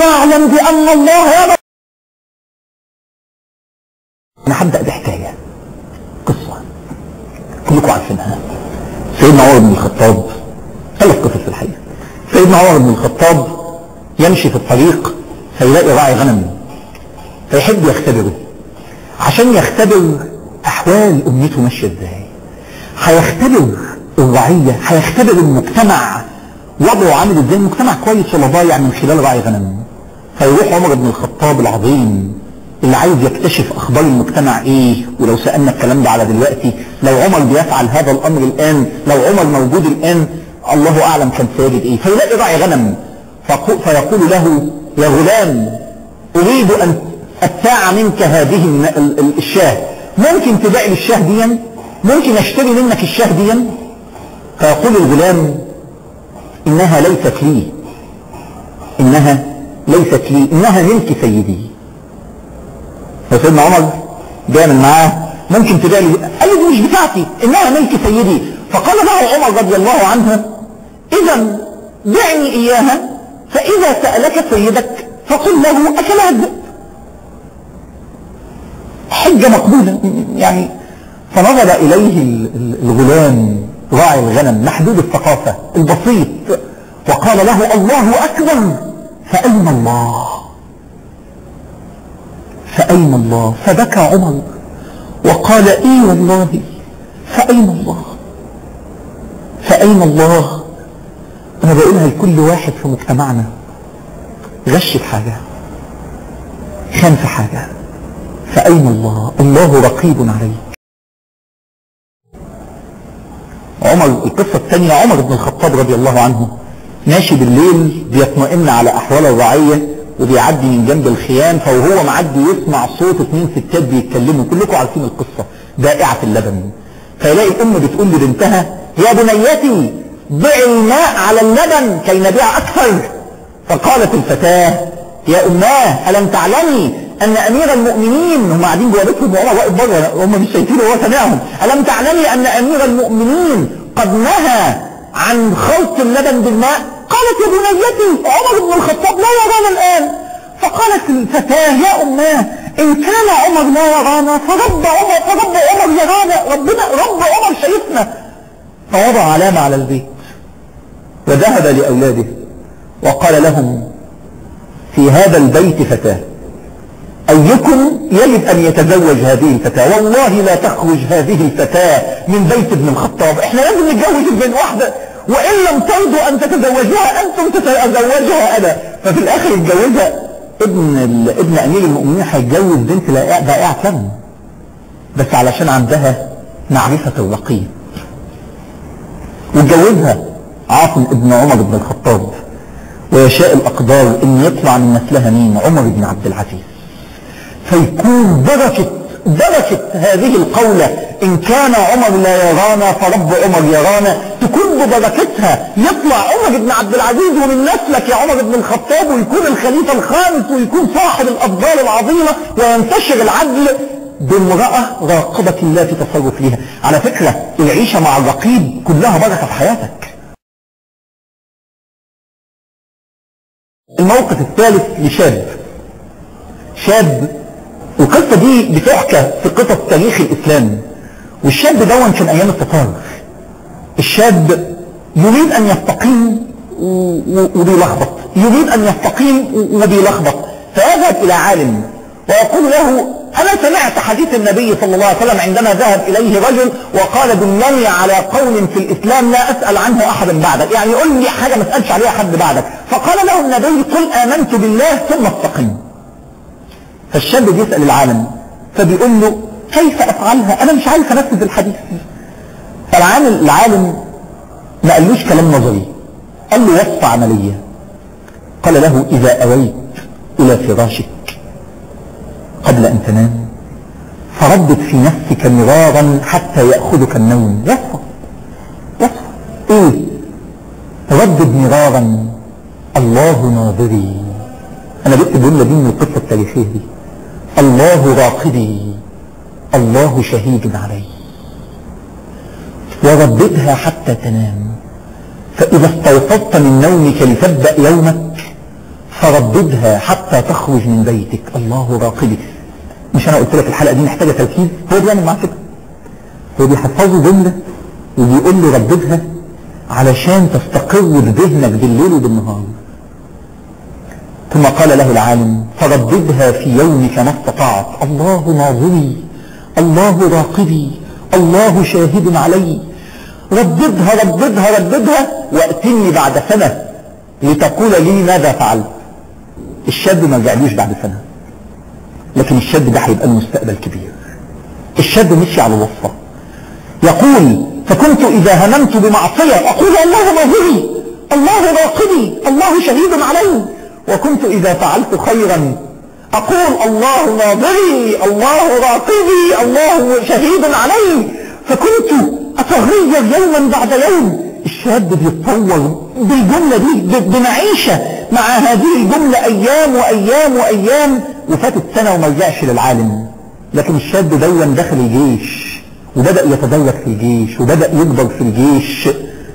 يعلم بأن الله يرى أنا هبدأ بحكاية قصة كلكم عارفينها سيدنا عمر بن الخطاب ثلاث قصص في الحقيقة سيدنا عمر بن الخطاب يمشي في الطريق فيلاقي راعي غنم فيحب يختبره عشان يختبر أحوال أمته ماشية إزاي هيختبر الرعية هيختبر المجتمع وضعه عامل ازاي المجتمع كويس ولا ضايع من خلال راعي غنم فيروح عمر بن الخطاب العظيم اللي عايز يكتشف اخبار المجتمع ايه ولو سألنا الكلام ده على دلوقتي لو عمر بيفعل هذا الامر الان لو عمر موجود الان الله اعلم كان سيجد ايه فيلاقي راعي غنم فقو- فيقول له يا غلام اريد ان ابتاع منك هذه الن- ال- ال- الشاه ممكن تبيع لي الشاه ديا ممكن اشتري منك الشاه ديا فيقول الغلام انها ليست لي انها ليست لي انها ملك سيدي فسيدنا عمر بيعمل معاه ممكن تبيع لي قال له دي مش بتاعتي انها ملك سيدي فقال له عمر رضي الله عنه اذا بعني اياها فاذا سالك سيدك فقل له اكلها الذئب حجه مقبوله يعني فنظر اليه ال- ال- الغلام راعي الغنم محدود الثقافه البسيط وقال له الله اكبر فاين الله فأين الله فبكى عمر وقال اي والله فأين الله فأين الله أنا بقولها لكل واحد في مجتمعنا غش في حاجة خان في حاجة فأين الله الله رقيب عليك عمر القصة الثانية عمر بن الخطاب رضي الله عنه ماشي بالليل بيطمئن على أحوال الرعية وبيعدي من جنب الخيام فوهو معدي يسمع صوت اتنين ستات بيتكلموا كلكم عارفين القصة بائعة اللبن فيلاقي الأم بتقول لبنتها يا بنيتي ضعي الماء على اللبن كي نبيع أكثر فقالت الفتاة يا أماه ألم تعلمي أن أمير المؤمنين هم قاعدين بوابتهم وعمر واقف بره هم مش شايفينه وهو سامعهم ألم تعلمي أن أمير المؤمنين قد نهى عن خلط اللبن بالماء قالت يا بنيتي عمر بن الخطاب لا يرانا الآن فقالت الفتاة يا أماه إن كان عمر لا يرانا فرب عمر فرب عمر يرانا ربنا رب عمر شايفنا فوضع علامة على البيت وذهب لأولاده وقال لهم في هذا البيت فتاة أيكم يجب أن يتزوج هذه الفتاة والله لا تخرج هذه الفتاة من بيت ابن الخطاب احنا لازم نتجوز ابن واحدة وإن لم ترضوا أن تتزوجوها أنتم تتزوجها أنا ففي الآخر اتجوزها ابن ال... ابن أمير المؤمنين هيتجوز بنت بائع- بائعة لبن بس علشان عندها معرفة الرقيب واتجوزها عاصم ابن عمر بن الخطاب ويشاء الأقدار إن يطلع من نسلها مين عمر بن عبد العزيز فيكون درجة درجة هذه القولة إن كان عمر لا يرانا فرب عمر يرانا تكون ببركتها يطلع عمر بن عبد العزيز ومن نسلك يا عمر بن الخطاب ويكون الخليفة الخامس ويكون صاحب الأفضال العظيمة وينتشر العدل بامرأة راقبة الله في تصرف ليها على فكرة العيشة مع الرقيب كلها بركة في حياتك الموقف الثالث لشاب شاب القصة دي بتحكى في قصص تاريخ الإسلام والشاب دون كان أيام التتار الشاب يريد أن يستقيم و- و- وبيلخبط يريد أن يستقيم و- وبيلخبط فيذهب إلى عالم ويقول له أنا سمعت حديث النبي صلى الله عليه وسلم عندما ذهب إليه رجل وقال دلني على قوم في الإسلام لا أسأل عنه أحدا بعدك يعني قل لي حاجة ما أسألش عليها حد بعدك فقال له النبي قل آمنت بالله ثم استقم فالشاب بيسأل العالم فبيقول له كيف أفعلها أنا مش عارف أنفذ الحديث فالعالم العالم ما قالوش كلام نظري قال له وصفة عملية قال له إذا أويت إلى فراشك قبل أن تنام فردد في نفسك مرارا حتى يأخذك النوم وصفة وصفة إيه ردد مرارا الله ناظري أنا جبت الجملة دي من القصة التاريخية دي الله راقبي الله شهيد علي ورددها حتى تنام فإذا استيقظت من نومك لتبدأ يومك فرددها حتى تخرج من بيتك الله راقبي مش انا قلت لك الحلقه دي محتاجه تركيز هو بيعمل معاه كده هو بيحفظه جمله وبيقول له رددها علشان تستقر بذهنك بالليل وبالنهار ثم قال له العالم فرددها في يومك ما استطعت الله ناظري الله راقبي الله شاهد علي رددها رددها رددها واتني بعد سنة لتقول لي ماذا فعلت الشاب ما رجعليش بعد سنة لكن الشاب ده هيبقى له مستقبل كبير الشاب مشي على الوصفة يقول فكنت إذا هممت بمعصية أقول الله ناظري الله راقبي الله شهيد علي وكنت إذا فعلت خيرا أقول الله ناظري الله راقبي الله شهيد علي فكنت أتغير يوما بعد يوم الشاب بيتطور بالجملة دي بمعيشة مع هذه الجملة أيام وأيام وأيام وفاتت سنة وما رجعش للعالم لكن الشاب دون دخل الجيش وبدأ يتدرج في الجيش وبدأ يكبر في الجيش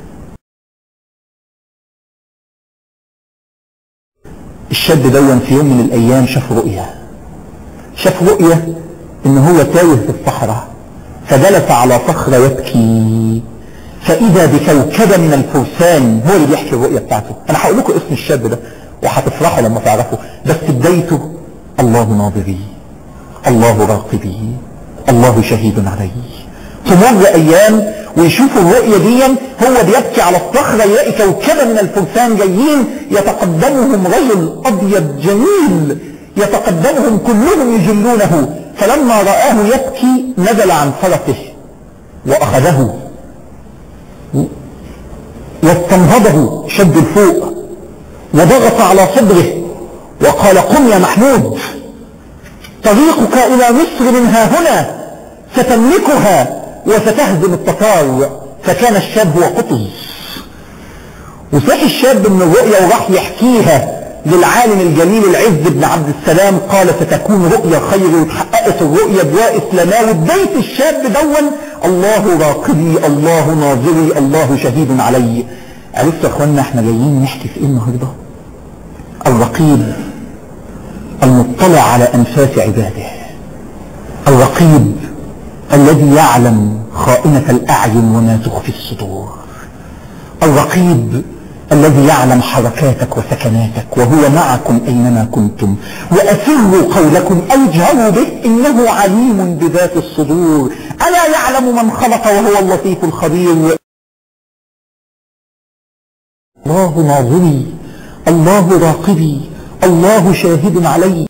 الشاب دون في يوم من الأيام شاف رؤية شاف رؤية إن هو تايه في الصحراء فجلس على صخرة يبكي فإذا بكوكبة من الفرسان هو اللي بيحكي الرؤية بتاعته أنا هقول لكم اسم الشاب ده وهتفرحوا لما تعرفوا بس بدايته الله ناظري الله راقبي الله شهيد علي تمر أيام ويشوفوا الرؤية دي هو بيبكي على الصخرة يلاقي كوكبة من الفرسان جايين يتقدمهم رجل أبيض جميل يتقدمهم كلهم يجلونه فلما رآه يبكي نزل عن فرسه وأخذه واستنهضه شد الفوق وضغط على صدره وقال قم يا محمود طريقك إلى مصر من ها هنا ستملكها وستهزم التتار فكان الشاب هو قطز وصحي الشاب من الرؤيا وراح يحكيها للعالم الجليل العز بن عبد السلام قال ستكون رؤيا خير وتحققت الرؤيا بواء اسلاماوي بداية الشاب دون الله راقبي الله ناظري الله شهيد علي عرفتوا يا اخوانا احنا جايين نحكي في ايه النهارده الرقيب المطلع على انفاس عباده الرقيب الذي يعلم خائنة الأعين وما تخفي الصدور الرقيب الذي يعلم حركاتك وسكناتك وهو معكم أينما كنتم وأسروا قولكم أو اجهروا به إنه عليم بذات الصدور ألا يعلم من خلق وهو اللطيف الخبير الله ناظري الله راقبي الله شاهد علي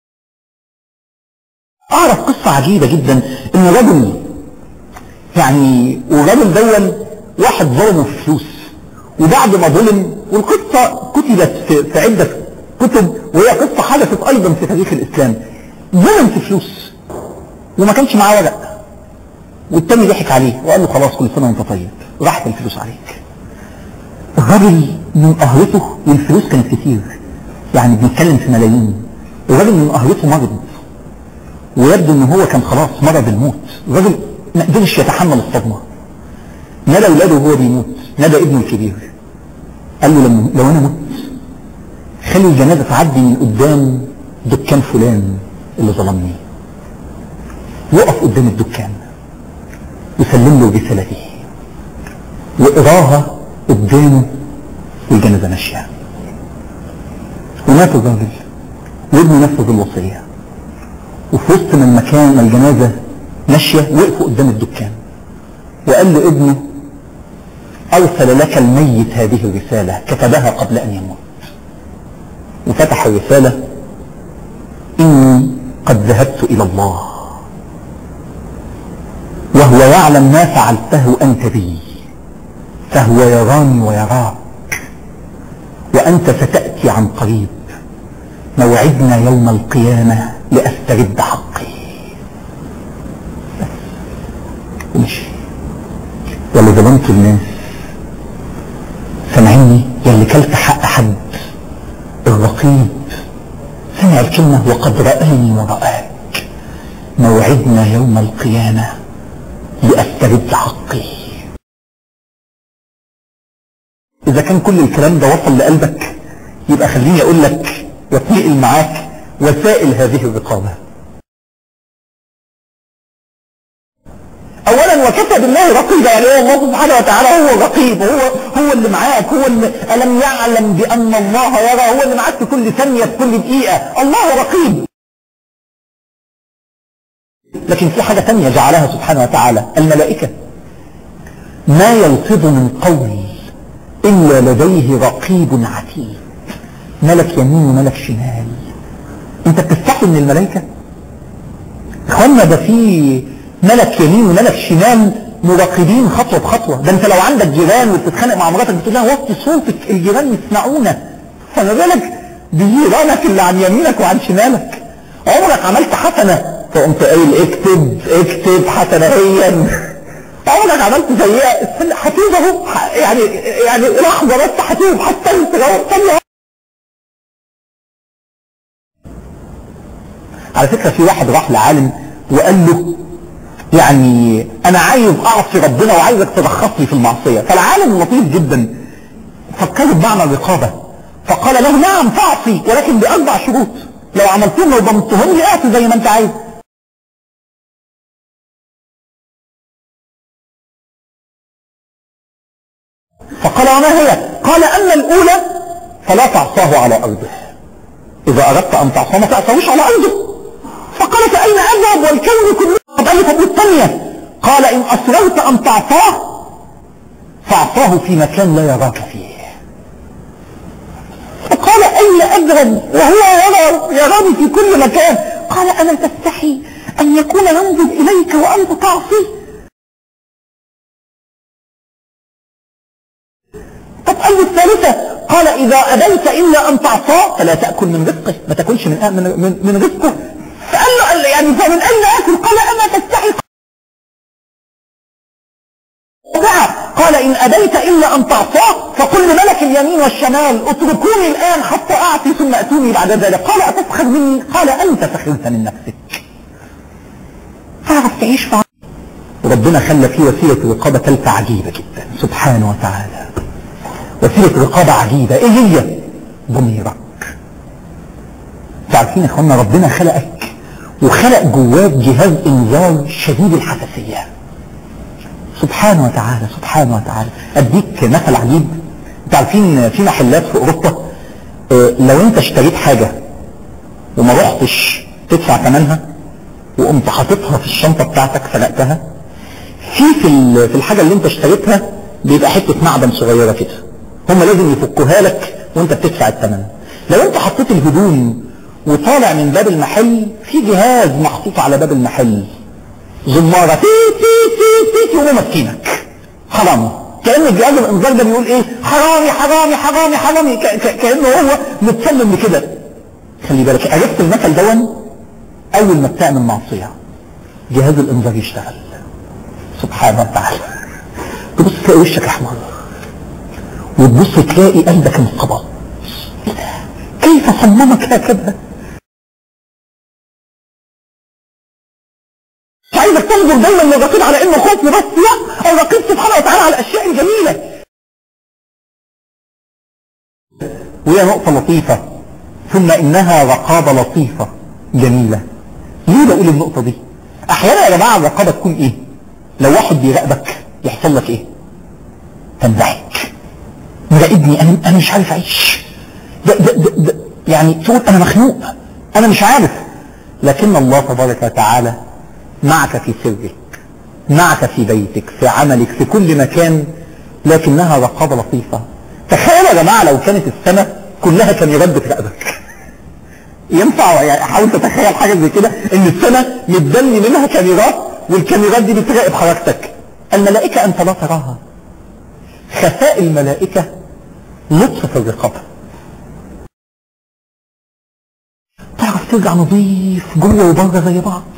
اعرف قصة عجيبة جدا ان رجل يعني والراجل دون واحد ظلمه في فلوس وبعد ما ظلم والقصة كتبت في, في عدة كتب وهي قصة حدثت ايضا في تاريخ الاسلام ظلم في فلوس وما كانش معاه ورق والتاني ضحك عليه وقال له خلاص كل سنة وانت طيب راحت الفلوس عليك الراجل من قهرته والفلوس كانت كتير يعني بنتكلم في ملايين الراجل من قهرته مرض ويبدو ان هو كان خلاص مرض الموت الراجل ما قدرش يتحمل الصدمه نادى اولاده وهو بيموت نادى ابنه الكبير قال له لما لو انا مت خلي الجنازه تعدي من قدام دكان فلان اللي ظلمني يقف قدام الدكان وسلم له رسالته واقراها قدامه والجنازه ماشيه ومات الراجل وابنه نفذ الوصيه وفي وسط من مكان ما الجنازة ماشية وقفوا قدام الدكان وقال له ابنه أرسل لك الميت هذه الرسالة كتبها قبل أن يموت وفتح الرسالة إني قد ذهبت إلى الله وهو يعلم ما فعلته أنت بي فهو يراني ويراك وأنت ستأتي عن قريب موعدنا يوم القيامة لأسترد حقي بس ومشي يلي ظلمت الناس سامعني يلي كلت حق حد الرقيب سمع الكلمة وقد رآني ورآك موعدنا يوم القيامة لأسترد حقي إذا كان كل الكلام ده وصل لقلبك يبقى خليني أقول لك واتنقل معاك وسائل هذه الرقابة اولا وكفى بالله رقيبا يعني هو الله سبحانه وتعالى هو الرقيب هو هو اللي معاك هو اللي الم يعلم بان الله يرى هو اللي معاك في كل ثانيه في كل دقيقه الله رقيب لكن في حاجه ثانيه جعلها سبحانه وتعالى الملائكه ما يلفظ من قول الا لديه رقيب عتيد ملك يمين وملك شمال انت بتستحي من الملائكه اخوانا ده في ملك يمين وملك شمال مراقبين خطوه بخطوه ده انت لو عندك جيران وبتتخانق مع مراتك بتقول لها وطي صوتك الجيران يسمعونا فما بالك بجيرانك اللي عن يمينك وعن شمالك عمرك عملت حسنه فقمت قايل اكتب اكتب حسنه هي عمرك عملت سيئه استنى هتوب اهو ح- يعني يعني لحظه بس هتوب هتستنى ثانيه على فكره في واحد راح لعالم وقال له يعني انا عايز اعصي ربنا وعايزك ترخص لي في المعصيه فالعالم لطيف جدا فكروا بمعنى الرقابه فقال له نعم فاعصي ولكن باربع شروط لو عملتهم لو ضمنتهم لي اعصي زي ما انت عايز فقال وما هي قال اما الاولى فلا تعصاه على ارضه اذا اردت ان تعصاه ما تعصوش على ارضه فقال فاين اذهب والكون كله قد قال لي طب والثانيه قال ان اصررت ان تعصاه فاعصاه في مكان لا يراك فيه فقال اين اذهب وهو يرى يراني في كل مكان قال الا تستحي ان يكون ينظر اليك وانت تعصي طب قال له الثالثة قال إذا أبيت إلا أن تعصاه فلا تأكل من رزقه ما تاكلش من من من, من رزقه فقال له قال له يعني فمن أين آكل قال أما تستحي قال إن أبيت إلا أن تعصاه فقل لملك اليمين والشمال اتركوني الآن حتى أعصي ثم أتوني بعد ذلك قال أتسخر مني قال أنت سخرت من نفسك تعرف تعيش مع وربنا خلى فيه وسيلة رقابة ثالثة عجيبة جدا سبحانه وتعالى وسيلة رقابة عجيبة ايه هي ضميرك تعرفين يا اخوانا ربنا خلقك وخلق جواك جهاز انذار شديد الحساسية سبحانه وتعالى سبحانه وتعالى اديك مثل عجيب انتوا عارفين في محلات في اوروبا اه، لو انت اشتريت حاجة وما رحتش تدفع ثمنها وقمت حاططها في الشنطة بتاعتك سرقتها في في ال- في الحاجة اللي انت اشتريتها بيبقى حتة معدن صغيرة كده هم لازم يفكوها لك وانت بتدفع الثمن لو انت حطيت الهدوم وطالع من باب المحل في جهاز محطوط على باب المحل زمارة تي تي تي تي يقوموا ماسكينك حرامي كأن جهاز الانذار ده بيقول ايه حرامي حرامي حرامي حرامي ك- ك- كأنه هو متسلم لكده خلي بالك عرفت المثل دون اول ما بتعمل معصية جهاز الانذار يشتغل سبحانه وتعالى تبص تلاقي وشك احمر وتبص تلاقي قلبك انقبض إيه ده؟ كيف صممك هكذا مش عايزك تنظر دايما للرقيب على انه خوف بس لا الرقيب سبحانه وتعالى على الاشياء الجميله وهي نقطة لطيفة ثم انها رقابة لطيفة جميلة ليه بقول النقطة دي احيانا يا جماعة الرقابة تكون ايه لو واحد بيراقبك يحصل لك ايه تنزعج مراقبني انا انا مش عارف اعيش ده ده ده ده يعني تقول انا مخنوق انا مش عارف لكن الله تبارك وتعالى معك في سرك معك في بيتك في عملك في كل مكان لكنها رقابة لطيفة تخيل يا جماعة لو كانت السماء كلها كاميرات بتراقبك ينفع يعني حاول تتخيل حاجة زي كده ان السماء متبني منها كاميرات والكاميرات دي بتراقب حركتك الملائكة انت لا تراها خفاء الملائكة لطف في الرقابة تعرف ترجع نظيف جوه وبره زي بعض